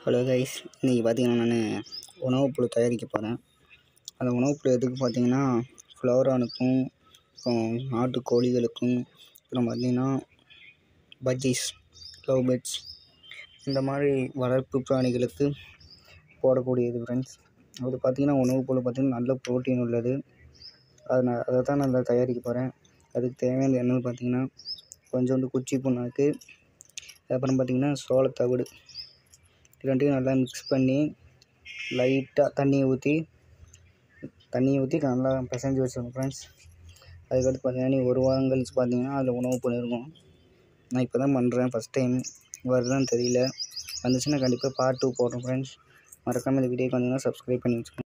hello guys இன்றைக்கி பார்த்தீங்கன்னா நான் உணவுப் புழு தயாரிக்க போகிறேன் அந்த உணவுப் புழு எதுக்கு பார்த்தீங்கன்னா ஃப்ளவரானுக்கும் அப்புறம் நாட்டு கோழிகளுக்கும் அப்புறம் பார்த்தீங்கன்னா பஜ்ஜீஸ் லவ் பேர்ட்ஸ் இந்த மாதிரி வளர்ப்பு பிராணிகளுக்கு போடக்கூடியது ஃப்ரெண்ட்ஸ் அது பார்த்தீங்கன்னா உணவுப் புழு பார்த்தீங்கன்னா நல்ல ப்ரோட்டீன் உள்ளது அதை நான் அதை தான் நான் இதில் தயாரிக்க போகிறேன் அதுக்கு தேவையானது என்னென்னு பார்த்தீங்கன்னா கொஞ்சோண்டு குச்சி புண்ணாக்கு அப்புறம் பார்த்தீங்கன்னா சோளத்தவிடு இது ரெண்டையும் நல்லா மிக்ஸ் பண்ணி லைட்டாக தண்ணியை ஊற்றி தண்ணியை ஊற்றி நல்லா பிசைஞ்சு வச்சுக்கணும் ஃப்ரெண்ட்ஸ் அதுக்கடுத்து பார்த்தீங்கன்னா நீ ஒரு வாரம் கழிச்சு பார்த்தீங்கன்னா அதில் உணவு புழு இருக்கும் நான் இப்போ தான் பண்ணுறேன் ஃபஸ்ட் டைம் வருதான்னு தெரியல வந்துச்சுன்னா கண்டிப்பாக பார்ட் டூ போடுறேன் ஃப்ரெண்ட்ஸ் மறக்காமல் இந்த வீடியோக்கு வந்தீங்கன்னா சப்ஸ்கிரைப் பண்ணி வச்சுக்கோங்க